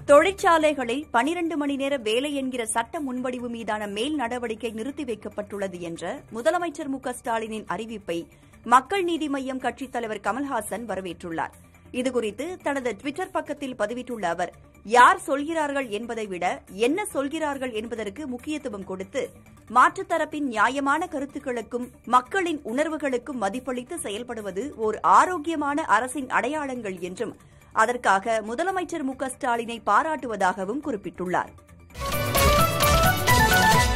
தொழிற்சாலைகளில் பனிரண்டு மணி நேர வேலை என்கிற சட்ட முன்வடிவு மீதான மேல் நடவடிக்கை நிறுத்தி வைக்கப்பட்டுள்ளது என்ற முதலமைச்சர் மு க ஸ்டாலினின் அறிவிப்பை மக்கள் நீதி மய்யம் கட்சித் தலைவர் கமல்ஹாசன் வரவேற்றுள்ளார் இதுகுறித்து தனது டுவிட்டர் பக்கத்தில் பதிவிட்டுள்ள அவர் யார் சொல்கிறார்கள் என்பதை விட என்ன சொல்கிறார்கள் என்பதற்கு முக்கியத்துவம் கொடுத்து மாற்றுத் தரப்பின் நியாயமான கருத்துக்களுக்கும் மக்களின் உணர்வுகளுக்கும் மதிப்பளித்து செயல்படுவது ஓர் ஆரோக்கியமான அரசின் அடையாளங்கள் என்றும் அதற்காக முதலமைச்சர் மு க ஸ்டாலினை பாராட்டுவதாகவும் குறிப்பிட்டுள்ளார்